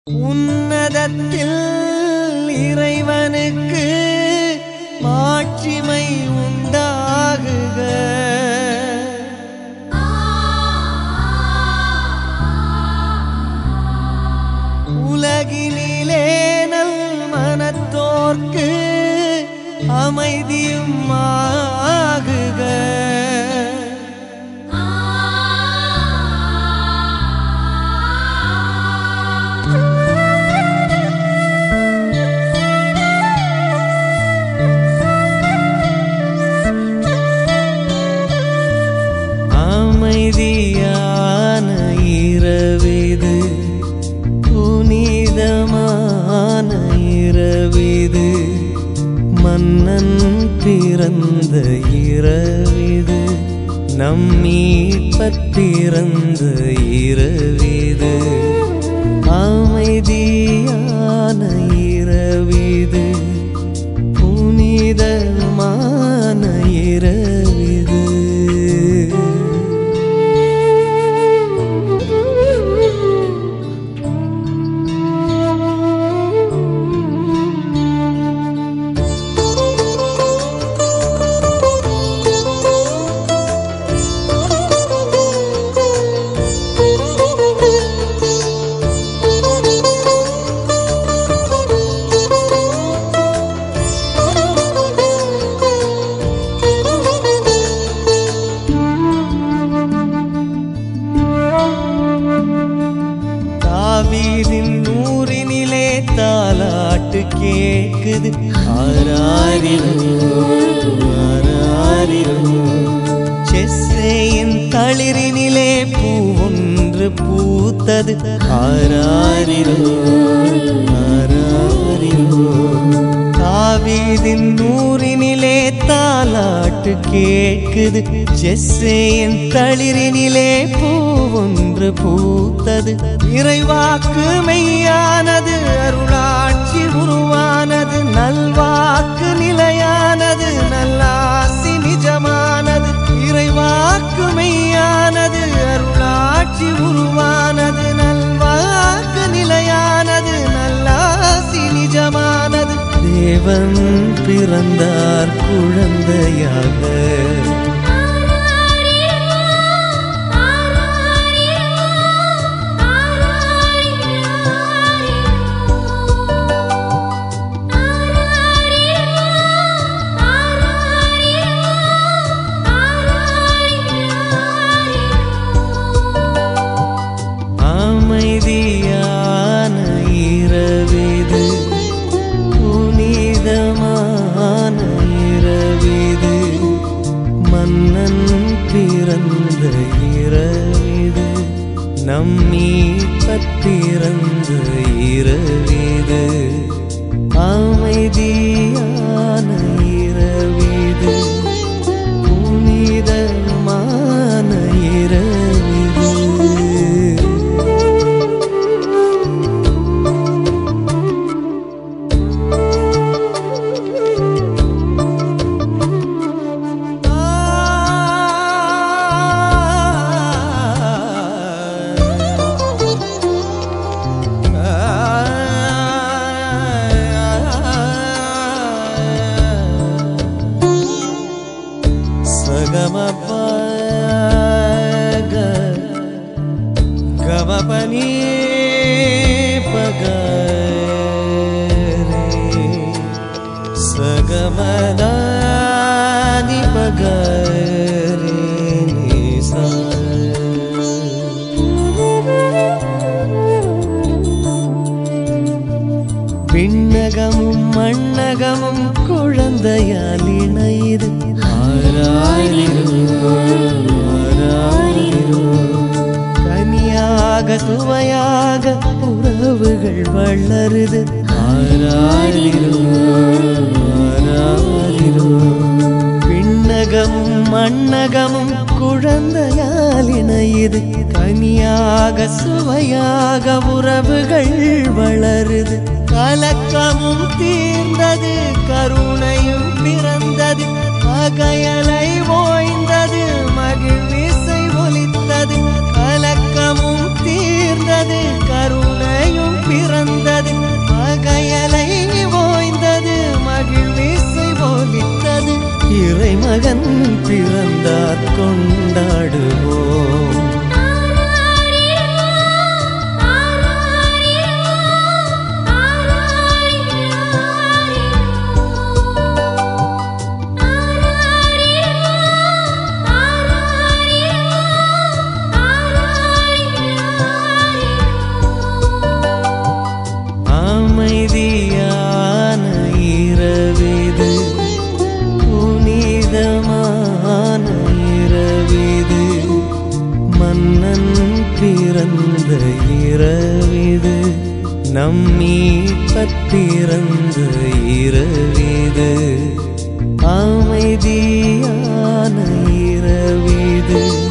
உன்னதத்தில் இறைவனுக்கு மாட்சிமை உண்டாகுக உலகினிலே நல் மனத்தோர்க்கு அமைதியும் ஆகுக அமைதியான இரவிது புனிதமான இரவிது மன்னன் பிறந்த இரவிது நம்மீட்பற் பிறந்த இரவிது அமைதியான இரவிது புனிதமான இரவிது தாவீதின் நூறினிலே தாலாட்டு கேட்குது ஆராரிரோ ஆராரிரோ செஸ்ஸேயின் தளிரினிலே பூவொன்று பூத்தது ஆராரிரோ ஆராரிரோ தாவீதின் நூறினிலே தாலாட்டு கேட்குது ஜெஸ்ஸேயின் தளிரினிலே பூவொன்று பூத்தது இறைவாக்கு மெய்யானது அருளாட்சி உருவானது நல்வாக்கு நிலையானது நல்லாசி நிஜமானது இறைவாக்கு மெய்யானது அருளாட்சி உருவானது நல்வாக்கு நிலையானது நல்லாசி நிஜமானது தேவன் பிறந்தார் குழந்தையாக அமைதியான இரவிது புனிதமான இரவிது மன்னன் பிறந்த இரவிது நம்மீட்பற் பிறந்த இரவிது அமைதியான இரவிது புனிதமான இரவிது சகமபக கமபனி பகரே சகமதானி பகரே நிசா விண்ணகமும் மண்ணகமும் குழந்தையால் இணையுது ஆராயிரோ, ஆராயிரோ. கனியாக சுவையாக உறவுகள் வளருது ஆராரிரோ ஆராரிரோ விண்ணகமும் மண்ணகமும் குழந்தையால் இணையுது கனியாக சுவையாக உறவுகள் வளருது கலக்கமும் தீர்ந்தது கருணையும் பிறந்தது அகயலை ஓய்ந்தது மகிழ்விசை ஒலித்தது கலக்கமும் தீர்ந்தது கருணையும் பிறந்தது நம்மீ பத்திறந்த இரவிது அமைதியான இரவிது